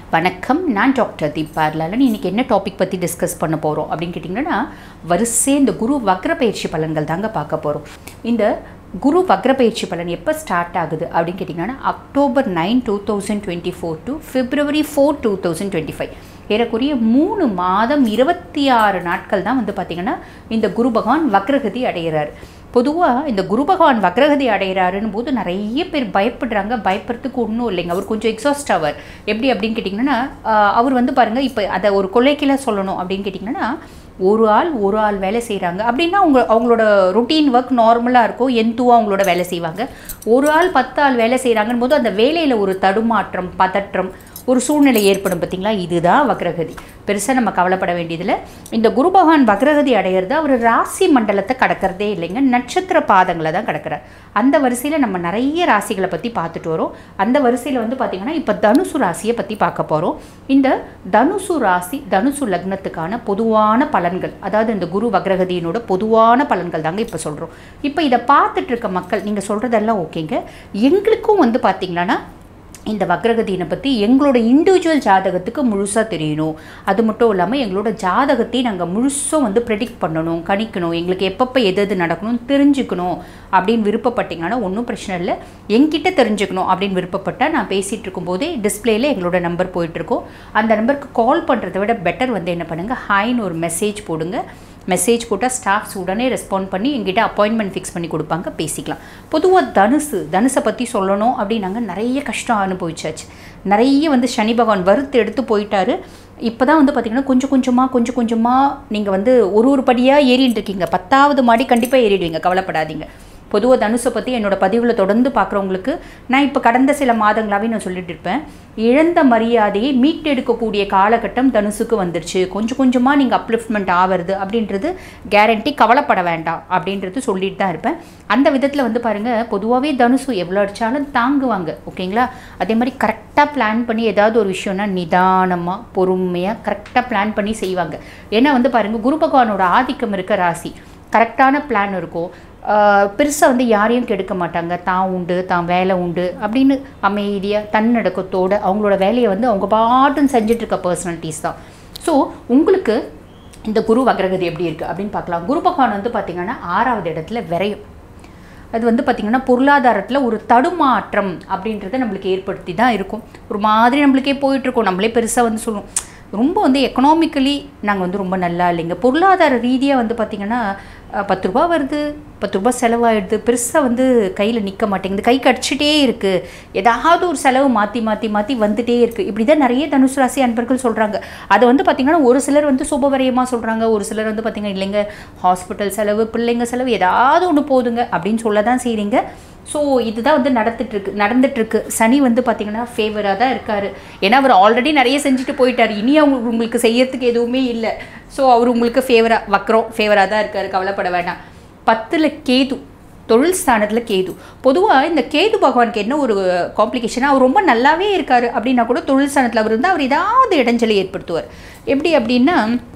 வணக்கம் நான் டாக்டர் தீபார்லாலன் இன்னைக்கு என்ன டாபிக் பற்றி டிஸ்கஸ் பண்ண போகிறோம் அப்படின்னு கேட்டிங்கன்னா வரிசை இந்த குரு வக்ர பயிற்சி பலன்கள் தாங்க பார்க்க போகிறோம் இந்த குரு வக்ர பயிற்சி பலன் எப்போ ஸ்டார்ட் ஆகுது அப்படின்னு கேட்டிங்கன்னா October nine two thousand twenty four to February four two thousand twenty five ஏறக்குறைய மூணு மாதம் இருபத்தி ஆறு நாட்கள் தான் வந்து பார்த்திங்கன்னா இந்த குரு பகவான் வக்ரகதி அடைகிறார் பொதுவாக இந்த குரு பகவான் வக்ரகதி அடைகிறாருன்னு போது நிறைய பேர் பயப்படுறாங்க பயப்படுறதுக்கு ஒன்றும் இல்லைங்க அவர் கொஞ்சம் எக்ஸாஸ்ட் ஆவார் எப்படி அப்படின்னு கேட்டிங்கன்னா ஆஹ், அவர் வந்து பாருங்கள் இப்போ அதை ஒரு கொலைக்கில சொல்லணும் அப்படின்னு கேட்டிங்கன்னா ஒரு ஆள் ஒரு ஆள் வேலை செய்கிறாங்க அப்படின்னா அவங்க அவங்களோட ருட்டீன் ஒர்க் நார்மலாக இருக்கும் எந்துவாக அவங்களோட வேலை செய்வாங்க ஒரு ஆள் பத்து ஆள் வேலை செய்கிறாங்கன்னு போது அந்த வேலையில் ஒரு தடுமாற்றம் பதற்றம் ஒரு சூழ்நிலை ஏற்படும் பார்த்தீங்களா இதுதான் வக்ரகதி பெருசாக நம்ம கவலைப்பட வேண்டியதில்லை இந்த குரு பகவான் வக்ரகதி அடையிறது அவர் ராசி மண்டலத்தை கடக்கிறதே இல்லைங்க நட்சத்திர பாதங்களை தான் கடக்கிறார் அந்த வரிசையில் நம்ம நிறைய ராசிகளை பற்றி பார்த்துட்டு வரோம் அந்த வரிசையில் வந்து பார்த்திங்கன்னா இப்போ தனுசு ராசியை பற்றி பார்க்க போகிறோம் இந்த தனுசு ராசி தனுசு லக்னத்துக்கான பொதுவான பலன்கள் அதாவது இந்த குரு வக்ரகதியினோட பொதுவான பலன்கள் தாங்க இப்போ சொல்கிறோம் இப்போ இதை பார்த்துட்டு இருக்க மக்கள் நீங்கள் சொல்கிறதெல்லாம் ஓகேங்க எங்களுக்கும் வந்து பார்த்திங்கன்னா இந்த வக்ரகதியினை பற்றி எங்களோட இண்டிவிஜுவல் ஜாதகத்துக்கு முழுசாக தெரியணும் அது மட்டும் இல்லாமல் எங்களோட ஜாதகத்தை நாங்கள் முழுசும் வந்து ப்ரெடிக்ட் பண்ணணும் கணிக்கணும் எங்களுக்கு எப்பப்போ எது எது நடக்கணும்னு தெரிஞ்சுக்கணும் அப்படின்னு விருப்பப்பட்டீங்கன்னா ஒன்றும் பிரச்சனை இல்லை என்கிட்ட தெரிஞ்சுக்கணும் அப்படின்னு விருப்பப்பட்டால் நான் பேசிகிட்டு இருக்கும்போதே டிஸ்பிளேல எங்களோட நம்பர் போயிட்டுருக்கோம் அந்த நம்பருக்கு கால் பண்ணுறதை விட பெட்டர் வந்து என்ன பண்ணுங்கள் ஹாய்னு ஒரு மெசேஜ் போடுங்க மெசேஜ் போட்டால் ஸ்டாஃப்ஸ் உடனே ரெஸ்பாண்ட் பண்ணி எங்கிட்ட அப்பாயின்மெண்ட் ஃபிக்ஸ் பண்ணி கொடுப்பாங்க பேசிக்கலாம் பொதுவாக தனுசு தனுசை பற்றி சொல்லணும் அப்படின்னாங்க நிறைய கஷ்டம் அனுபவிச்சாச்சு நிறைய வந்து சனி பகவான் வறுத்து எடுத்து போயிட்டாரு இப்போ தான் வந்து பார்த்திங்கன்னா கொஞ்சம் கொஞ்சமாக கொஞ்சம் கொஞ்சமாக நீங்கள் வந்து ஒரு ஒரு படியாக ஏறிட்டு இருக்கீங்க பத்தாவது மாடி கண்டிப்பாக ஏறிடுவீங்க கவலைப்படாதீங்க பொதுவாக தனுஷை பற்றி என்னோட பதிவில் தொடர்ந்து பார்க்குறவங்களுக்கு நான் இப்போ கடந்த சில மாதங்களாகவே நான் சொல்லிட்டு இருப்பேன் இழந்த மரியாதையை மீட்டெடுக்கக்கூடிய காலகட்டம் தனுசுக்கு வந்துருச்சு கொஞ்சம் கொஞ்சமாக நீங்கள் அப்லிஃப்ட்மெண்ட் ஆகிறது அப்படின்றது கேரண்டி கவலைப்பட வேண்டாம் அப்படின்றது சொல்லிட்டு தான் இருப்பேன் அந்த விதத்தில் வந்து பாருங்கள் பொதுவாகவே தனுசு எவ்வளோ அடித்தாலும் தாங்குவாங்க ஓகேங்களா அதே மாதிரி கரெக்டாக பிளான் பண்ணி ஏதாவது ஒரு விஷயம்னா நிதானமாக பொறுமையாக கரெக்டாக பிளான் பண்ணி செய்வாங்க ஏன்னா வந்து பாருங்கள் குரு பகவானோட ஆதிக்கம் இருக்க ராசி கரெக்டான பிளான் இருக்கும் பெருசாக வந்து யாரையும் கெடுக்க மாட்டாங்க தான் உண்டு தான் வேலை உண்டு அப்படின்னு அமைதியாக தன்னடக்கத்தோடு அவங்களோட வேலையை வந்து அவங்க பாட்டுன்னு செஞ்சுட்டு இருக்க பர்சனாலிட்டிஸ் தான் ஸோ உங்களுக்கு இந்த குரு வக்ரகதி எப்படி இருக்குது அப்படின்னு பார்க்கலாம் குரு பகவான் வந்து பார்த்திங்கன்னா ஆறாவது இடத்துல விரையும் அது வந்து பார்த்திங்கன்னா பொருளாதாரத்தில் ஒரு தடுமாற்றம் அப்படின்றத நம்மளுக்கு ஏற்படுத்தி தான் இருக்கும் ஒரு மாதிரி நம்மளுக்கே போயிட்டுருக்கோம் நம்மளே பெருசாக வந்து சொல்லுவோம் ரொம்ப வந்து எக்கனாமிக்கலி நாங்கள் வந்து ரொம்ப நல்லா இல்லைங்க பொருளாதார ரீதியாக வந்து பார்த்திங்கன்னா அஹ், பத்து ரூபா வருது பத்து ரூபா செலவாயிடுது பெருசாக வந்து கையில் நிற்க மாட்டேங்குது கை கடிச்சிட்டே இருக்குது ஏதாவது ஒரு செலவு மாற்றி மாற்றி மாற்றி வந்துட்டே இருக்குது இப்படி தான் நிறைய தனுசு ராசி அன்பர்கள் சொல்கிறாங்க அதை வந்து பார்த்திங்கன்னா ஒரு சிலர் வந்து சுபவரியமாக சொல்கிறாங்க ஒரு சிலர் வந்து பார்த்திங்கன்னா இல்லைங்க ஹாஸ்பிட்டல் செலவு பிள்ளைங்க செலவு ஏதாவது ஒன்று போதுங்க அப்படின்னு சொல்ல தான் செய்கிறீங்க ஸோ இதுதான் வந்து நடந்துட்டுருக்கு நடந்துட்டுருக்கு சனி வந்து பார்த்திங்கன்னா ஃபேவராக தான் இருக்கார் ஏன்னா அவர் ஆல்ரெடி நிறைய செஞ்சுட்டு போயிட்டார் இனி அவங்க உங்களுக்கு செய்யறதுக்கு எதுவுமே இல்லை ஸோ அவர் உங்களுக்கு ஃபேவராக வக்ரம் ஃபேவராக தான் இருக்கார் கவலைப்பட வேண்டாம் பத்தில் கேது தொழில் ஸ்தானத்தில் கேது பொதுவாக இந்த கேது பகவானுக்கு என்ன ஒரு காம்ப்ளிகேஷனாக அவர் ரொம்ப நல்லாவே இருக்கார் அப்படின்னா கூட தொழில் ஸ்தானத்தில் அவர் இருந்தால் அவர் ஏதாவது இடைஞ்சலை ஏற்படுத்துவார் எப்படி அப்படின்னா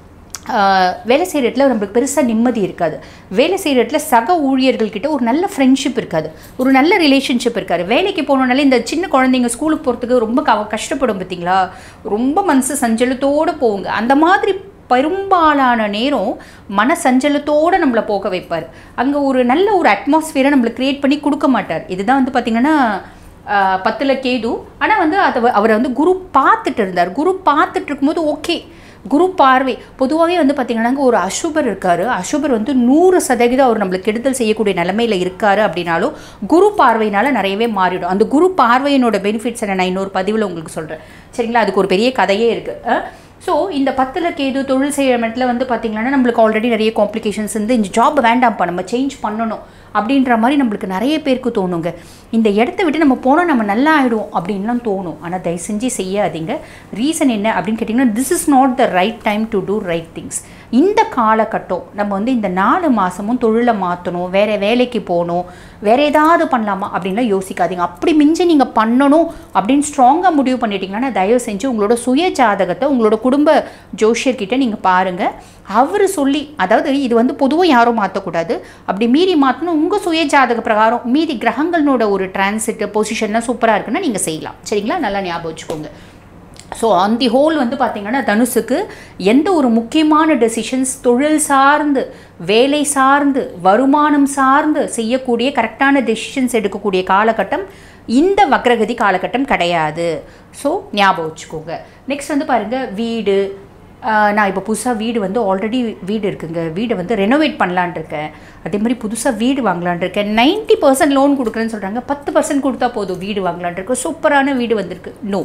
ஆஹ், வேலை செய்கிற இடத்துல நம்மளுக்கு பெருசாக நிம்மதி இருக்காது வேலை செய்கிற இடத்துல சக ஊழியர்கள்கிட்ட ஒரு நல்ல ஃப்ரெண்ட்ஷிப் இருக்காது ஒரு நல்ல ரிலேஷன்ஷிப் இருக்காது வேலைக்கு போனோனாலே இந்த சின்ன குழந்தைங்க ஸ்கூலுக்கு போகிறதுக்கு ரொம்ப க கஷ்டப்படும் பார்த்தீங்களா ரொம்ப மனசு சஞ்சலத்தோடு போகுங்க அந்த மாதிரி பெரும்பாலான நேரம் மன சஞ்சலத்தோடு நம்மளை போக வைப்பார் அங்கே ஒரு நல்ல ஒரு அட்மாஸ்ஃபியரை நம்மளுக்கு க்ரியேட் பண்ணி கொடுக்க மாட்டார் இதுதான் வந்து பார்த்திங்கன்னா ஆஹ், பத்துல கேது ஆனால் வந்து அதை வ- அவரை வந்து குரு பார்த்துட்டு இருந்தார் குரு பார்த்துட்டு இருக்கும்போது ஓகே குரு பார்வை பொதுவாகவே வந்து பார்த்திங்கன்னா ஒரு அசுபர் இருக்கார் அசுபர் வந்து நூறு சதவீதம் அவர் நம்மளுக்கு கெடுதல் செய்யக்கூடிய நிலமையில இருக்காரு அப்படின்னாலும் குரு பார்வையினால நிறையவே மாறிடும் அந்த குரு பார்வையினோட பெனிஃபிட்ஸ் நான் இன்னொரு பதிவில் உங்களுக்கு சொல்கிறேன் சரிங்களா அதுக்கு ஒரு பெரிய கதையே இருக்குது ஸோ இந்த பத்தில் கேது தொழில் செய்கிற இடத்துல வந்து பார்த்திங்கன்னா நம்மளுக்கு ஆல்ரெடி நிறைய காம்ப்ளிகேஷன்ஸ் இருந்து இந்த ஜாப் வேண்டாம்ப்பா நம்ம சேஞ்ச் பண்ணணும் அப்படின்ற மாதிரி நம்மளுக்கு நிறைய பேருக்கு தோணுங்க இந்த இடத்த விட்டு நம்ம போனால் நம்ம நல்லா ஆகிடும் அப்படின்லாம் தோணும் ஆனால் தயவு செஞ்சு செய்யாதீங்க ரீசன் என்ன அப்படின்னு கேட்டிங்கன்னா this is not the right time to do right things இந்த காலகட்டம் நம்ம வந்து இந்த நாலு மாதமும் தொழிலை மாற்றணும் வேறு வேலைக்கு போகணும் வேறு ஏதாவது பண்ணலாமா அப்படின்லாம் யோசிக்காதீங்க அப்படி மிஞ்சி நீங்கள் பண்ணணும் அப்படின்னு ஸ்ட்ராங்காக முடிவு பண்ணிட்டீங்கன்னா தயவு செஞ்சு உங்களோட சுய ஜாதகத்தை உங்களோட குடும்ப ஜோஷியர்கிட்ட நீங்கள் பாருங்கள் அவர் சொல்லி அதாவது இது வந்து பொதுவாக யாரும் மாற்றக்கூடாது அப்படி மீறி மாற்றணும் உங்கள் சுய ஜாதக பிரகாரம் மீதி கிரகங்களோட ஒரு டிரான்சிட் பொசிஷன்லாம் சூப்பராக இருக்குன்னா நீங்கள் செய்யலாம் சரிங்களா நல்லா ஞாபகம் வச்சுக்கோங்க so so on the whole வந்து பார்த்திங்கன்னா தனுசுக்கு எந்த ஒரு முக்கியமான டெசிஷன்ஸ் தொழில் சார்ந்து வேலை சார்ந்து வருமானம் சார்ந்து செய்யக்கூடிய கரெக்டான டெசிஷன்ஸ் எடுக்கக்கூடிய காலகட்டம் இந்த வக்ரகதி காலகட்டம் கிடையாது ஸோ ஞாபகம் வச்சுக்கோங்க நெக்ஸ்ட் வந்து பாருங்கள் வீடு ஆஹ் நான் இப்போ புதுசாக வீடு வந்து ஆல்ரெடி வீடு இருக்குங்க வீடை வந்து ரெனோவேட் பண்ணலான் இருக்கேன் அதே மாதிரி புதுசாக வீடு வாங்கலான் இருக்கேன் நைன்ட்டி பர்சன்ட் லோன் கொடுக்குறேன்னு சொல்கிறாங்க பத்து பர்சன்ட் கொடுத்தா போதும் வீடு வாங்கலான் இருக்கேன் சூப்பரான வீடு வந்திருக்கு நோ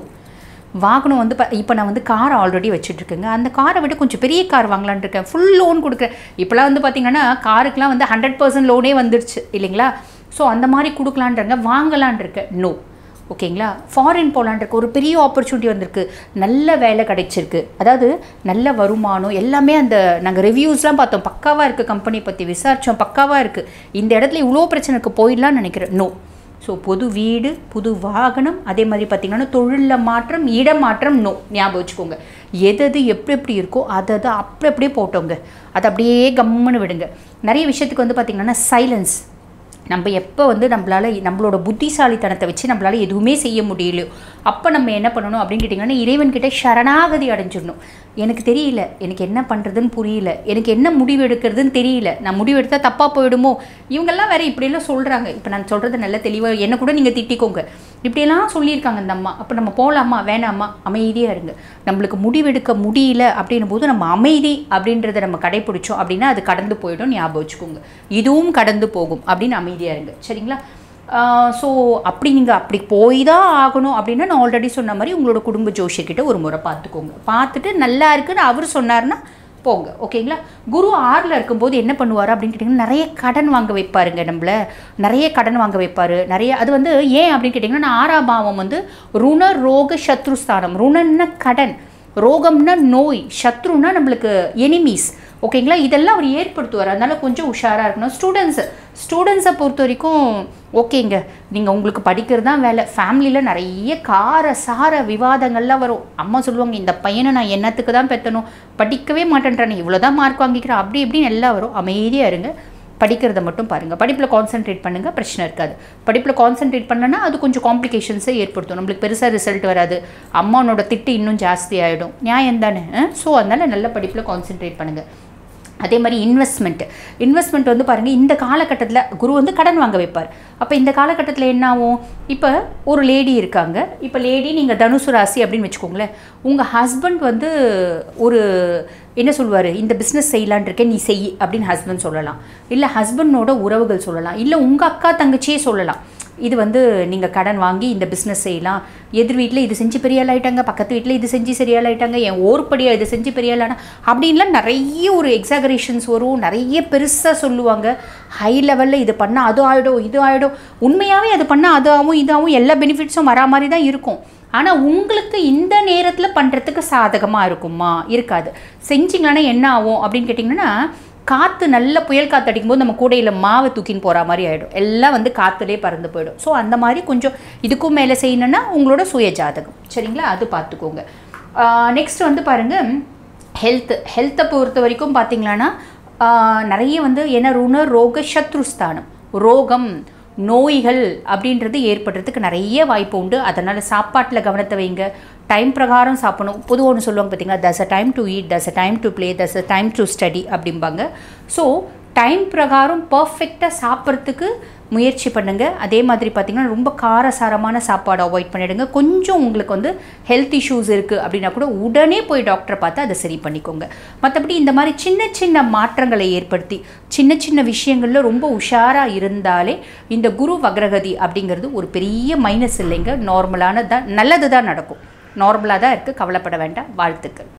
வாகனம் வந்து இப்போ நான் வந்து கார் ஆல்ரெடி வச்சுட்ருக்கேங்க அந்த காரை விட கொஞ்சம் பெரிய கார் வாங்கலான் இருக்கேன் ஃபுல் லோன் கொடுக்குறேன் இப்போலாம் வந்து பார்த்திங்கன்னா காருக்கெலாம் வந்து ஹண்ட்ரட் பர்சன்ட் லோனே வந்துடுச்சு இல்லைங்களா ஸோ அந்த மாதிரி கொடுக்கலான்றங்க வாங்கலான் இருக்கேன் நோ ஓகேங்களா ஃபாரின் போகலான் இருக்கு ஒரு பெரிய ஆப்பர்ச்சுனிட்டி வந்திருக்கு நல்ல வேலை கிடைச்சிருக்கு அதாவது நல்ல வருமானம் எல்லாமே அந்த நாங்கள் ரிவ்யூஸ்லாம் பார்த்தோம் பக்காவாக இருக்குது கம்பெனி பற்றி விசாரித்தோம் பக்காவாக இருக்குது இந்த இடத்துல இவ்வளோ பிரச்சனைக்கு போயிடலாம்னு நினைக்கிறேன் நோ ஸோ புது வீடு புது வாகனம் அதே மாதிரி பார்த்திங்கன்னா தொழிலில் மாற்றம் இடமாற்றம் நோ ஞாபகம் வச்சுக்கோங்க எது எது எப்படி எப்படி இருக்கோ அதை அதை அப்படி அப்படியே போட்டோங்க அதை அப்படியே கம்முன்னு விடுங்க நிறைய விஷயத்துக்கு வந்து பார்த்திங்கன்னா சைலன்ஸ் நம்ம எப்போ வந்து நம்மளால் நம்மளோட புத்திசாலித்தனத்தை வச்சு நம்மளால் எதுவுமே செய்ய முடியலையோ அப்போ நம்ம என்ன பண்ணணும் அப்படின்னு கேட்டிங்கன்னா இறைவன்கிட்ட சரணாகதி அடைஞ்சிடணும் எனக்கு தெரியல எனக்கு என்ன பண்ணுறதுன்னு புரியல எனக்கு என்ன முடிவு எடுக்கிறதுன்னு தெரியல நான் முடிவு எடுத்தால் தப்பாக போயிடுமோ இவங்கெல்லாம் வேறு இப்படியெல்லாம் சொல்கிறாங்க இப்போ நான் சொல்கிறது நல்ல தெளிவாக என்ன கூட நீங்கள் திட்டிக்கோங்க இப்படியெல்லாம் சொல்லியிருக்காங்க இந்த அம்மா அப்போ நம்ம போகலாமா வேணாமா அமைதியாக இருங்க நம்மளுக்கு முடிவெடுக்க முடியல அப்படின்னும் போது நம்ம அமைதி அப்படின்றத நம்ம கடைப்பிடிச்சோம் அப்படின்னா அது கடந்து போயிடும் ஞாபகம் வச்சுக்கோங்க இதுவும் கடந்து போகும் அப்படின்னு அமைதியாக இருங்க சரிங்களா ஸோ அப்படி நீங்கள் அப்படி போய் தான் ஆகணும் அப்படின்னா நான் ஆல்ரெடி சொன்ன மாதிரி உங்களோட குடும்ப ஜோஷியக்கிட்ட ஒரு முறை பார்த்துக்கோங்க பார்த்துட்டு நல்லா இருக்குன்னு அவர் சொன்னார்னா போங்க ஓகேங்களா குரு ஆறில் இருக்கும்போது என்ன பண்ணுவார் அப்படின்னு கேட்டிங்கன்னா நிறைய கடன் வாங்க வைப்பாருங்க நம்மள நிறைய கடன் வாங்க வைப்பார் நிறைய அது வந்து ஏன் அப்படின்னு கேட்டிங்கன்னா ஆறாம் பாவம் வந்து ருண ரோக சத்ருஸ்தானம் ருணன்னா கடன் ரோகம்னா நோய் சத்ருன்னா நம்மளுக்கு எனிமீஸ் ஓகேங்களா இதெல்லாம் அவர் ஏற்படுத்துவார் அதனால கொஞ்சம் உஷாராக இருக்கணும் ஸ்டூடெண்ட்ஸு ஸ்டூடெண்ட்ஸை பொறுத்த வரைக்கும் ஓகேங்க நீங்கள் உங்களுக்கு படிக்கிறது தான் வேலை ஃபேமிலியில் நிறைய கார சார விவாதங்கள்லாம் வரும் அம்மா சொல்லுவாங்க இந்த பையனை நான் என்னத்துக்கு தான் பெற்றணும் படிக்கவே மாட்டேன்றானே இவ்வளோ தான் மார்க் வாங்கிக்கிறேன் அப்படி இப்படின்னு எல்லாம் வரும் அமைதியாக இருங்க படிக்கிறத மட்டும் பாருங்கள் படிப்பில் கான்சென்ட்ரேட் பண்ணுங்கள் பிரச்சனை இருக்காது படிப்பில் கான்சென்ட்ரேட் பண்ணனா அது கொஞ்சம் காம்ப்ளிகேஷன்ஸை ஏற்படுத்தும் நம்மளுக்கு பெருசாக ரிசல்ட் வராது அம்மானோட திட்டு இன்னும் ஜாஸ்தி ஆகிடும் நியாயம் தானே ஸோ அதனால் நல்ல படிப்பில் கான்சென்ட்ரேட் பண்ணுங்கள் அதே மாதிரி இன்வெஸ்ட்மெண்ட் இன்வெஸ்ட்மெண்ட் வந்து பாருங்கள் இந்த காலகட்டத்தில் குரு வந்து கடன் வாங்க வைப்பார் அப்போ இந்த காலகட்டத்தில் என்ன ஆகும் இப்போ ஒரு லேடி இருக்காங்க இப்போ லேடி நீங்கள் தனுசு ராசி அப்படின்னு வச்சுக்கோங்களேன் உங்கள் ஹஸ்பண்ட் வந்து ஒரு என்ன சொல்லுவார் இந்த பிஸ்னஸ் செய்யலான் இருக்கேன் நீ செய் அப்படின்னு ஹஸ்பண்ட் சொல்லலாம் இல்லை ஹஸ்பண்டோட உறவுகள் சொல்லலாம் இல்லை உங்கள் அக்கா தங்கச்சியே சொல்லலாம் இது வந்து நீங்கள் கடன் வாங்கி இந்த பிஸ்னஸ் செய்யலாம் எதிர் வீட்டில் இது செஞ்சு பெரிய ஆள் ஆயிட்டாங்க பக்கத்து வீட்டில் இது செஞ்சு சரியாள் ஆயிட்டாங்க என் ஓர்படியாக இது செஞ்சு பெரிய ஆளானா அப்படின்லாம் நிறைய ஒரு எக்ஸாகரேஷன்ஸ் வரும் நிறைய பெருசாக சொல்லுவாங்க ஹை லெவலில் இது பண்ணால் அது ஆகிடும் இது ஆகிடும் உண்மையாகவே அது பண்ணால் அது ஆகும் இதாகும் எல்லா பெனிஃபிட்ஸும் வரா மாதிரி தான் இருக்கும் ஆனால் உங்களுக்கு இந்த நேரத்தில் பண்ணுறதுக்கு சாதகமாக இருக்குமா இருக்காது செஞ்சிங்கன்னா என்ன ஆகும் அப்படின்னு கேட்டிங்கன்னா காற்று நல்ல புயல் காற்று அடிக்கும்போது நம்ம கூடையில் மாவை தூக்கின்னு போகிற மாதிரி ஆகிடும் எல்லாம் வந்து காற்றுலேயே பறந்து போயிடும் ஸோ அந்த மாதிரி கொஞ்சம் இதுக்கும் மேலே செய்யணுன்னா உங்களோட சுய ஜாதகம் சரிங்களா அது பார்த்துக்கோங்க நெக்ஸ்ட் வந்து பாருங்கள் ஹெல்த் ஹெல்த்தை பொறுத்த வரைக்கும் பார்த்தீங்களான்னா நிறைய வந்து என்ன ருண ரோக சத்ருஸ்தானம் ரோகம் நோய்கள் அப்படின்றது ஏற்படுறதுக்கு நிறைய வாய்ப்பு உண்டு அதனால் சாப்பாட்டில் கவனத்தை வைங்க டைம் பிரகாரம் சாப்பிடணும் பொதுவாக ஒன்று சொல்லுவாங்க பார்த்தீங்களா there's a time to eat there's a time to play there's a time to study அப்படிம்பாங்க ஸோ டைம் பிரகாரம் பர்ஃபெக்டாக சாப்பிட்றதுக்கு முயற்சி பண்ணுங்கள் அதே மாதிரி பார்த்திங்கன்னா ரொம்ப காரசாரமான சாப்பாடு அவாய்ட் பண்ணிவிடுங்க கொஞ்சம் உங்களுக்கு வந்து ஹெல்த் இஷ்யூஸ் இருக்குது அப்படின்னா கூட உடனே போய் டாக்டரை பார்த்து அதை சரி பண்ணிக்கோங்க மற்றபடி இந்த மாதிரி சின்ன சின்ன மாற்றங்களை ஏற்படுத்தி சின்ன சின்ன விஷயங்களில் ரொம்ப உஷாராக இருந்தாலே இந்த குரு வக்ரகதி அப்படிங்கிறது ஒரு பெரிய மைனஸ் இல்லைங்க நார்மலான தான் நல்லது தான் நடக்கும் நார்மலாக தான் இருக்குது கவலைப்பட வேண்டாம் வாழ்த்துக்கள்